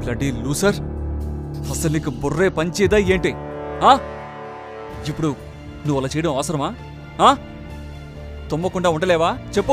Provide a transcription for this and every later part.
Bloody loser అసలు నీకు బుర్రే పంచేదా ఏంటి ఆ ఇప్పుడు నువ్వు అలా చేయడం అవసరమా ఆ తుమ్మకుండా ఉండలేవా చెప్పు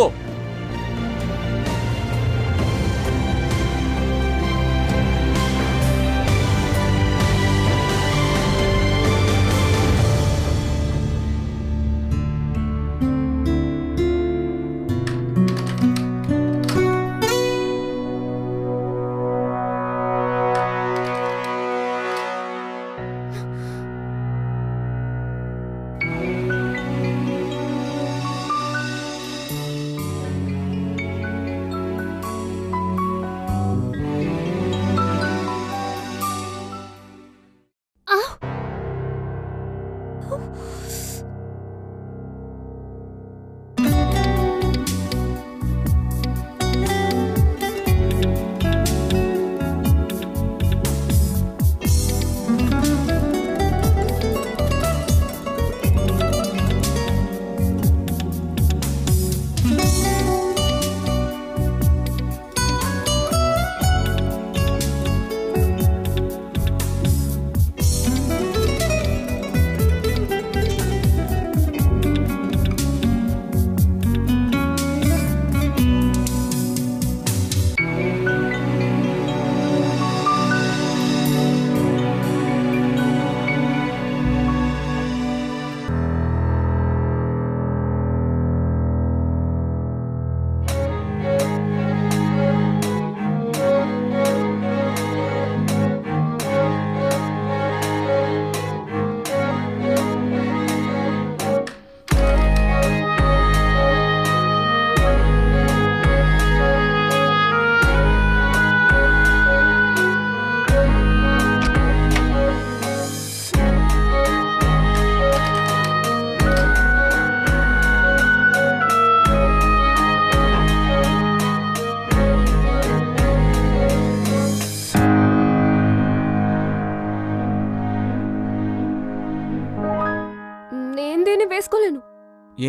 నేను దీన్ని వేసుకోలేను ఏ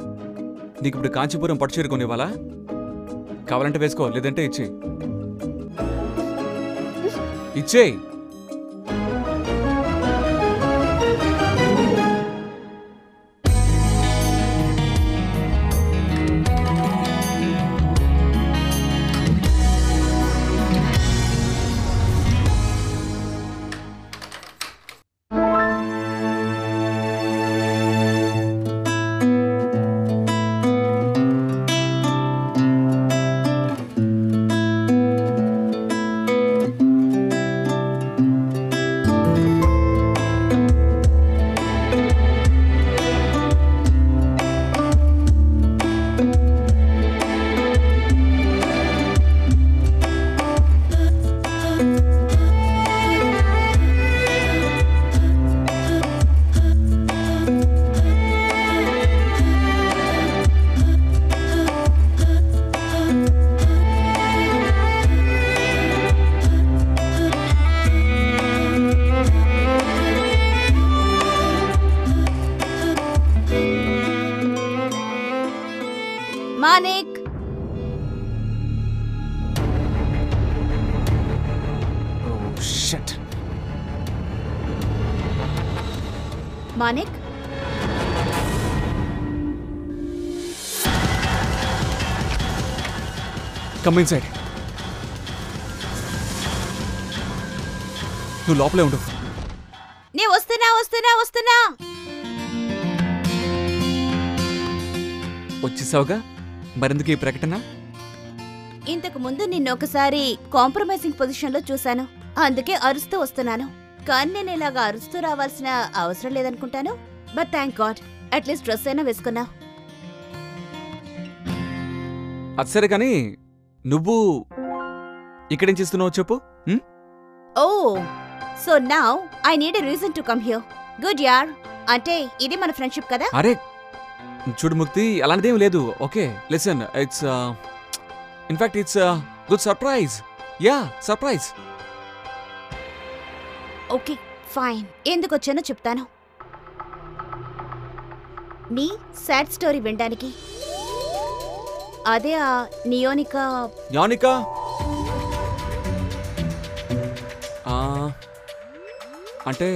నీకు ఇప్పుడు కాంచీపురం పట్టు చీర కొనివ్వాలా కావాలంటే వేసుకో లేదంటే ఇచ్చే ఇచ్చే Manik shut Manik come inside నువ్వు లోపలే ఉండు నీ వస్తున్నా వస్తున్నా వస్తున్నా వచ్చేసావుగా మరెందుకు ఈ ప్రకటన ఇంతకు ముందు నిన్ను ఒకసారి కాంప్రమైజింగ్ పొజిషన్ లో చూశాను అందుకే అరుస్తూ వస్తున్నాను కానీ నేను ఇలాగా అరుస్తూ రావాల్సిన అవసరం లేదనుకుంటాను but thank God at least dress అయినా వేసుకున్నా అది సరే కానీ నువ్వు ఇక్కడేం చేస్తున్నావు చెప్పు ఉం? Oh so now I need a reason to come here good యార్ అంటే ఇది మన ఫ్రెండ్షిప్ కదా అరే చూడు ముక్తి అలాంటిదేం లేదు okay listen it's in fact it's good surprise yeah surprise okay fine ఎందుకు వచ్చానో చెప్తాను నీ సాడ్ స్టోరీ వినడానికి అదే ఆ నియోనికా యానికా అంటే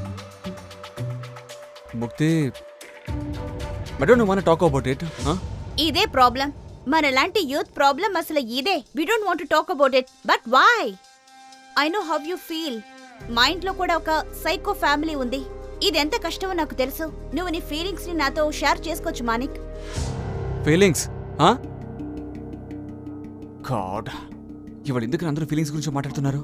Mukti I don't want talk about it ఇదే ప్రాబ్లం మనలాంటి యూత్ ప్రాబ్లం అసలు ఇదే we don't want talk about it but why I know how you feel మా ఇంట్లో కూడా ఒక సైకో ఫ్యామిలీ ఉంది ఇది ఎంత కష్టమో నాకు తెలుసు నువ్వు నీ ఫీలింగ్స్ ని నాతో షేర్ చేసుకోవచ్చు మానిక్ ఫీలింగ్స్ గాడ్ ఇవాళ ఎందుకు అందరూ ఫీలింగ్స్ గురించి మాట్లాడుతున్నారు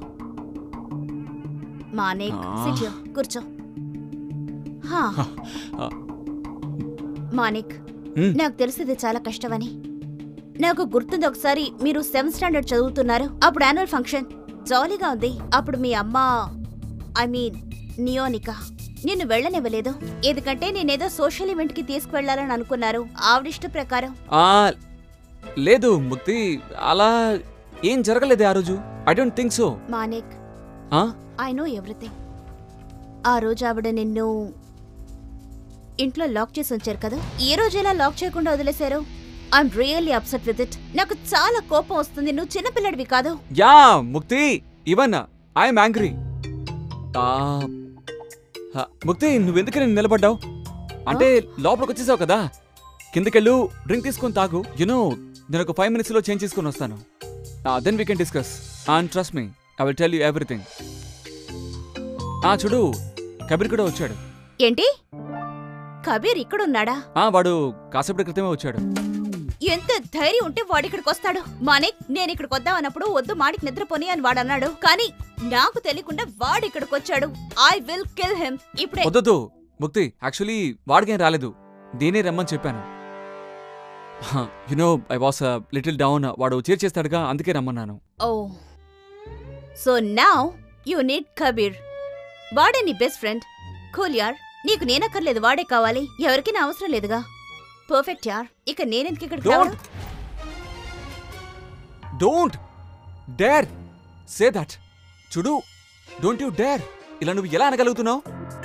మానిక్ Ah. sit here, కూర్చో హా Ah. మానిక్ Hmm. నాకు తెలుసు ఇది చాలా కష్టమని నాకు గుర్తుంది ఒకసారి మీరు సెవెంత్ స్టాండర్డ్ చదువుతున్నారు అప్పుడు యాన్యువల్ ఫంక్షన్ జాలీగా ఉంది అప్పుడు మీ అమ్మ ఐ మీన్ నియోనిక నిన్ను వెళ్ళనివ్వలేదు ఎందుకంటే నేనేదో సోషల్ ఈవెంట్ కి తీసుకువెళ్లాలని అనుకున్నారు ఆవిడిష్ట ప్రకారం ఆ, లేదు ముక్తి అలా ఏం జరగలేదే ఆ రోజు I don't think so Manik I know everything ఆ రోజు ఆవిడ నిన్ను ఇంట్లో లాక్ చేసి ఉంచారు కదా ఏ రోజు ఎలా లాక్ చేయకుండా వదిలేశారు I'm really upset with it నాకు చాలా కోపం వస్తుంది నువ్వు చిన్నపిల్లడివి కాదు యా ముక్తి ఈవెన్ ఐఎమ్ యాంగ్రీ ముక్తి నువ్వెందుకు నేను నిలబడ్డావు అంటే లోపలికి వచ్చేసావు కదా కిందకెళ్ళు డ్రింక్ తీసుకొని తాగు యునో నేను ఒక ఫైవ్ మినిట్స్లో చేంజ్ చేసుకొని వస్తాను then we can discuss and trust me I will tell you everything ఆ చూడు కబీర్ కూడా వచ్చాడు ఏంటి కబీర్ ఇక్కడున్నాడా ఆ వాడు కాసేపటి క్రితమే వచ్చాడు ఎంత ధైర్యం ఉంటే వాడు ఇక్కడికి వస్తాడు మానిక్ నేను ఇక్కడికి వద్దాం అన్నప్పుడు వద్దు మాడికి నిద్రపోని అని వాడు అన్నాడు కానీ నాకు తెలియకుండా వాడు ఇక్కడికి వచ్చాడు ఐ విల్ కిల్ హిమ్ ఇప్పుడే వద్దొద్దు ముక్తి యాక్చువల్లీ వాడికేం రాలేదు దీనే రమ్మని చెప్పాను you know I was little down వాడు చేర్ చేస్తాడుగా అందుకే రమ్మన్నాను oh so now you need Kabir వాడే నీ బెస్ట్ ఫ్రెండ్ కూల్ యార్ నీకు నేనక్కర్లేదు వాడే కావాలి ఎవరికి నా అవసరం లేదుగా పర్ఫెక్ట్ యార్ ఇక నేనెందుకు ఇక్కడికి డోంట్ రావడం డోంట్ డేర్ సే దట్ చూడు డోంట్ యు డేర్ ఇలా నువ్వు ఎలా అనగలుగుతున్నావు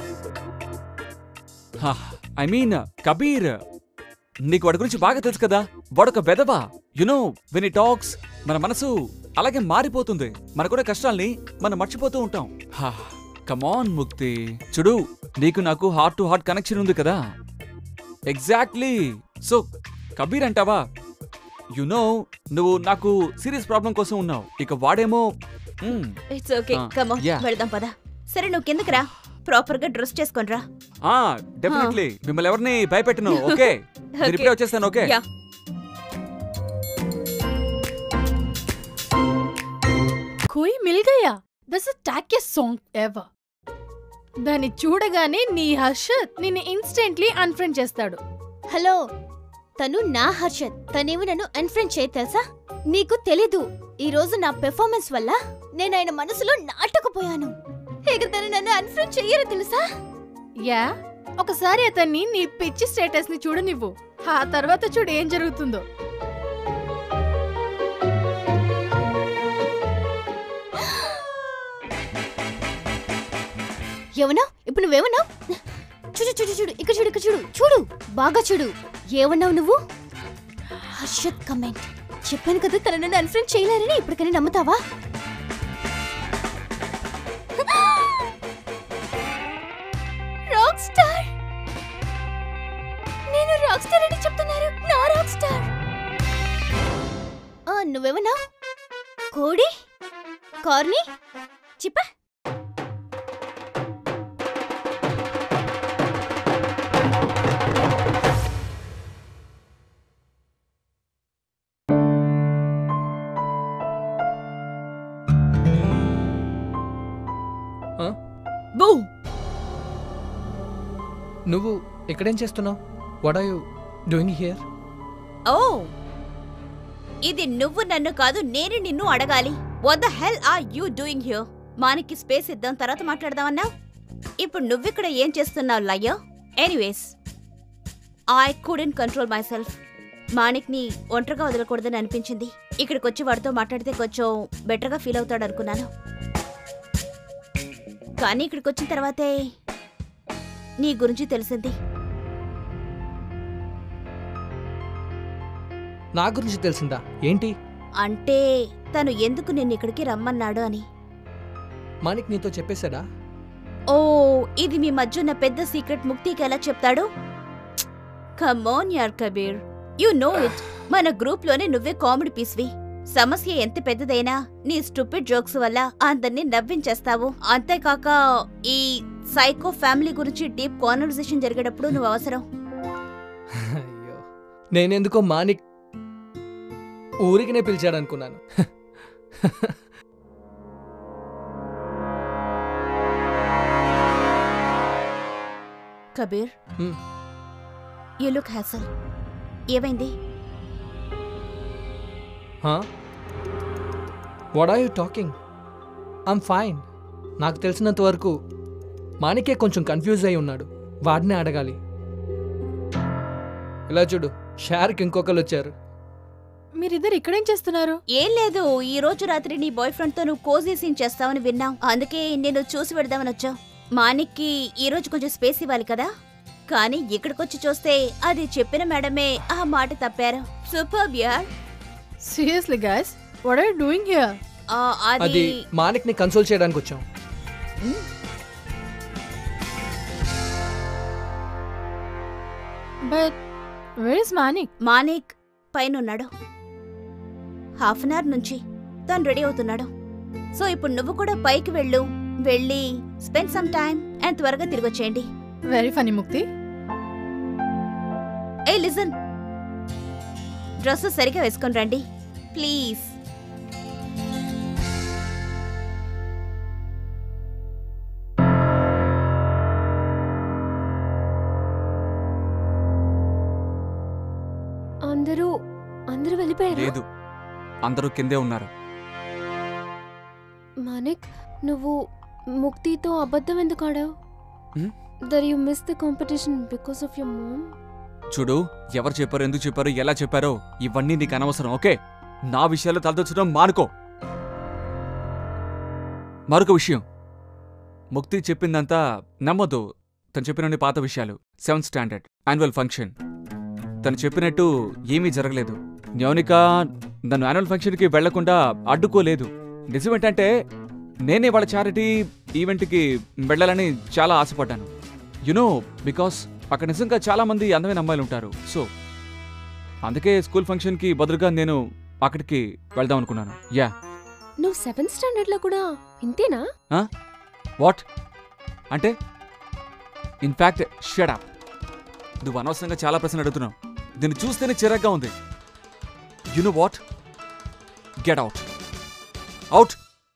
ఐ మీన్ కబీర్ నీకు వాడి గురించి బాగా తెలుసు కదా వాడొక బెదవా యునో వెన్ ఈ టాక్స్ మన మనసు అలాగే మారిపోతుంది మన కూడా కష్టాల్ని మనం మర్చిపోతూ ఉంటాం కమాన్ ముక్తి చూడు నీకు నాకు హార్ట్ టు హార్ట్ కనెక్షన్ ఉంది కదా ఎగ్జాక్ట్లీ సో కబీర్ అంటావా యు నో నువ్వు నాకు సీరియస్ ప్రాబ్లం కోసం ఉన్నావు ఇక వాడేమో మ్మ్, it's okay Ah, come yeah. వెళ్దాం పద సరే నువ్వు కిందకి రా ప్రాపర్ గా డ్రెస్ చేసుకొని రా ఆ డెఫినెట్లీ మిమ్మల్ని ఎవరిని భయపెట్టను ఓకే నేను ఇప్పుడే వచ్చేస్తాను okay yeah Koi Mil Gaya this tackiest song ever దాన్ని చూడగానే నీ హర్షత్ నిన్ను ఇన్స్టెంట్లీ అన్ఫ్రెండ్ చేస్తాడు హలో తను నా హర్షత్ తనేమి నన్ను అన్ఫ్రెండ్ చేయ తెలుసా నీకు తెలీదు ఈ రోజు నా పెర్ఫార్మెన్స్ వల్ల నేను ఆయన మనసులో నాటకపోయాను ఇక తను నన్ను అన్ఫ్రెండ్ చెయ్యరు తెలుసా యా ఒకసారి అతన్ని నీ పిచ్చి స్టేటస్ ని చూడు నువ్వు ఆ తర్వాత చూడు ఏం జరుగుతుందో ఏమన్నావు ఇప్పుడు నువ్వేమన్నావు చూడు చూడు చూడు ఇక్కడ చూడు ఇక్కడ చూడు చూడు బాగా చూడు ఏమన్నావు నువ్వు హర్షత్ కమెంట్ చెప్పాను కదా తన నన్ను అన్ఫ్రెండ్ చేయలేరని ఇప్పటికైనా నమ్ముతావా రాక్ స్టార్ నేను రాక్ స్టార్ అని చెప్తున్నారు నా రాక్ స్టార్ ఆ, నువ్వేమన్నావు కోడి కార్ని చెప్పా బూ నువ్వు ఇక్కడేం చేస్తున్నావు what are you doing here ఓ ఇది నువ్వు నన్ను కాదు నేను నిన్ను అడగాలి what the hell are you doing here మానికి స్పేస్ ఇద్దాం తర్వాత మాట్లాడదామన్నా ఇప్పుడు నువ్విక్కడ ఏం చేస్తున్నావు లయ్యో anyways I couldn't control myself మాణిక్ని ఒంటరిగా వదలకూడదని అనిపించింది ఇక్కడికి వచ్చి వాడితో మాట్లాడితే కొంచెం బెటర్గా ఫీల్ అవుతాడు అనుకున్నాను కానీ ఇక్కడికి వచ్చిన తర్వాతే నీ గురించి తెలిసింది నా గురించి తెలిసిందా ఏంటి అంటే తను ఎందుకు నిన్ను ఇక్కడికి రమ్మన్నాడు అని మానిక్ నీతో చెప్పేశాడా ఓ ఇది మీ మధ్య ఉన్న పెద్ద సీక్రెట్ ముక్తికి ఎలా చెప్తాడు కమోన్ యార్ కబీర్ యు నో ఇట్ మన గ్రూప్ లోనే నువ్వే కామెడీ పీస్వి సమస్య ఎంత పెద్దదైనా నీ స్టూపిడ్ జోక్స్ వల్ల అందరినీ నవ్వించేస్తావు అంతేకాక ఈ సైకో ఫ్యామిలీ గురించి డీప్ కాన్వర్సేషన్ జరిగేటప్పుడు నువ్వు అవసరం అయ్యో నేనెందుకో మానిక్ ఊరికినే పిలిచాడు అనుకున్నాను Kabir Hmm. You look hassled ఏమైంది what are you talking I'm fine నాకు తెలిసినంత వరకు మానికే కొంచెం కన్ఫ్యూజ్ అయి ఉన్నాడు వాడినే అడగాలి ఇలా చూడు షార్క్ ఇంకొకరు వచ్చారు మీరిద్దరు ఇక్కడేం చేస్తున్నారు ఏం లేదు ఈ రోజు రాత్రి నీ బాయ్ ఫ్రెండ్ తో నువ్వు కోజీ సీన్ చేస్తావని విన్నాం అందుకే నేను చూసి పెడదామని వచ్చావు మానిక్కి ఈ రోజు కొంచెం స్పేస్ ఇవ్వాలి కదా కానీ ఇక్కడికొచ్చి చూస్తే అది చెప్పిన మేడమే ఆ మాట తప్పారు సూపర్ యార్ seriously guys what are doing here ఆ, అది అది మానిక్ని కన్సోల్ చేయడానికి వచ్చాం but where is Manik Manik పైన ఉన్నాడు హాఫ్ అన్ అవర్ నుంచి తను రెడీ అవుతున్నాడు సో ఇప్పుడు నువ్వు కూడా పైకి వెళ్ళు వెళ్ళి స్పెండ్ సమ్ టైం అండ్ త్వరగా తిరిగి వచ్చేయండి వెరీ ఫనీ ముక్తి ఏ లిజన్ డ్రెస్ సరిగా వేసుకొని రండి ప్లీజ్ అందరూ అందరూ వెళ్ళిపోయారు లేదు అందరూ కిందే ఉన్నారు మానిక్ నువ్వు ముక్తితో అబద్ధం ఎందుకు ఆడావు Hmm? దర్ you miss the competition because of your mom చూడు ఎవరు చెప్పారు ఎందుకు చెప్పారు ఎలా చెప్పారో ఇవన్నీ నీకు అనవసరం ఓకే నా విషయాలు తలదొచ్చడం మానుకో మరొక విషయం ముక్తి చెప్పిందంతా నమ్మొద్దు తను చెప్పినన్ని పాత విషయాలు సెవెంత్ స్టాండర్డ్ యాన్యువల్ ఫంక్షన్ తను చెప్పినట్టు ఏమీ జరగలేదు న్యోనిక నన్ను యాన్యువల్ ఫంక్షన్కి వెళ్లకుండా అడ్డుకోలేదు నిజమేంటంటే నేనే వాళ్ళ చారిటీ ఈవెంట్కి వెళ్ళాలని చాలా ఆశపడ్డాను యునో బికాస్ అక్కడ నిజంగా చాలా మంది అందమైన అమ్మాయిలు ఉంటారు సో అందుకే స్కూల్ ఫంక్షన్కి బదులుగా నేను అక్కడికి వెళ్దాం అనుకున్నాను యా నువ్వు సెవెంత్ స్టాండర్డ్ లో కూడా ఇంతేనా వాట్ అంటే ఇన్ఫ్యాక్ట్ షడప్ నువ్వు అనవసరంగా చాలా ప్రశ్నలు అడుగుతున్నావు దీన్ని చూస్తేనే చిరాగ్గా ఉంది you know what get out out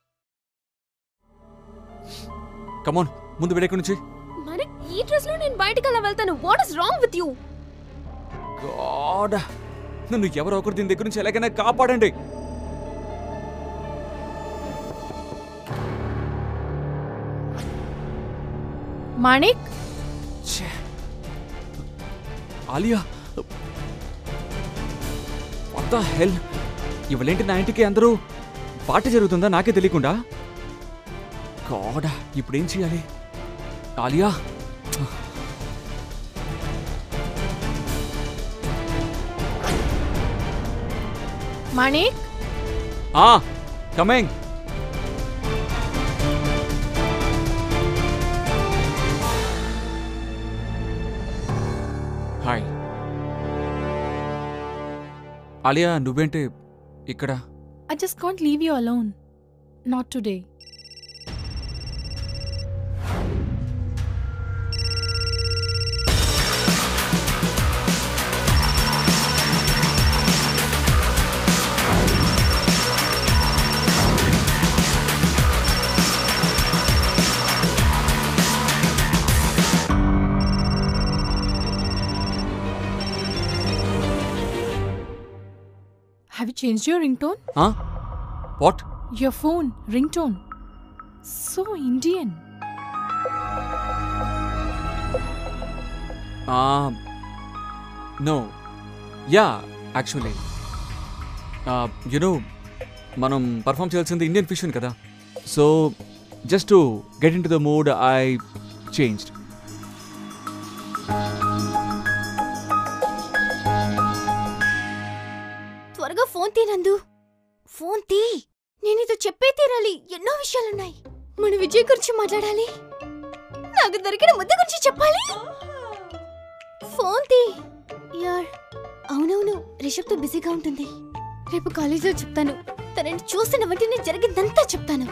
come on ముందు వెళ్ళి నుంచి మానిక్ ఈ డ్రెస్ లో నేను బయటికి అలా వెళ్తాను what is wrong with you god నన్ను ఎవరో ఒకరు దీని దగ్గర నుంచి ఎలాగైనా కాపాడండి మాణిక్ ఛే. ఆలియా వాట్ ద హెల్ ఇవలేంటి నా ఇంటికి అందరూ పార్టీ జరుగుతుందా నాకే తెలియకుండా గాడ్ ఇప్పుడేం చేయాలి ఆలియా మాణిక్ ఆ కమింగ్ హాయ్ ఆలియా నువ్వేంటి ఇక్కడ I just can't leave you alone not today Have you changed your ringtone? What Your phone ringtone. So Indian. No yeah actually you know మనం పర్ఫామ్ చేయాల్సింది ఇండియన్ ఫిషన్ కదా so just to get in to the mood I changed త్వరగా phone తీనందు phone తీ నేను ఇది చెప్పే తీరాలి ఎన్నో విషయాలున్నాయి మన విజయ్ గురించి మాట్లాడాలి నాకు దొరికిన ముద్ద గురించి చెప్పాలి ఫోన్ తీ యార్ అవునవును రిషబ్తో బిజీగా ఉంటుంది రేపు కాలేజీలో చెప్తాను తనని చూసిన వెంటనే జరిగిందంతా చెప్తాను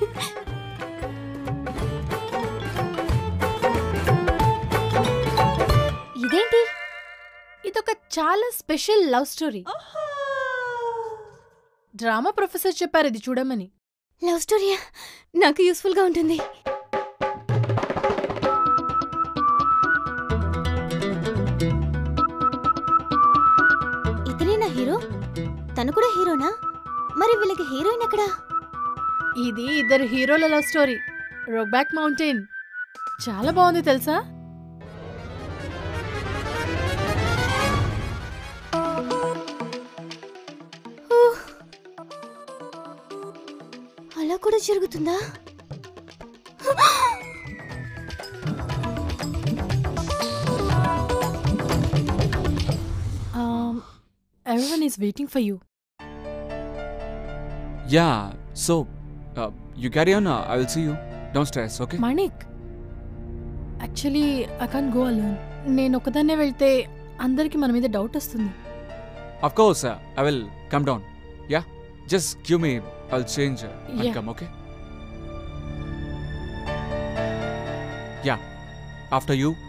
ఇదేంటి ఇదొక చాలా special love story drama professor చెప్పారు ఇది చూడమని లవ్ స్టోరీయా నాకు యూస్ఫుల్ గా ఉంటుంది ఇతనే నా హీరో తను కూడా హీరోనా మరి వీళ్ళకి హీరోయిన్ ఎక్కడా ఇది ఇద్దరు హీరోల లవ్ స్టోరీ రోబ్యాక్ మౌంటైన్ చాలా బాగుంది తెలుసా ఊహ్. అలా కూడా జరుగుతుందా everyone is waiting for you yeah so you carry on I will see you don't stress okay Manik actually I can go alone నేను ఒకదాన్నే వెళ్తే అందరికి మన మీద డౌట్ వస్తుంది Of course, uh, I will come down. Yeah? Just give me, I'll change uh, and Yeah. come, okay? Yeah. After you,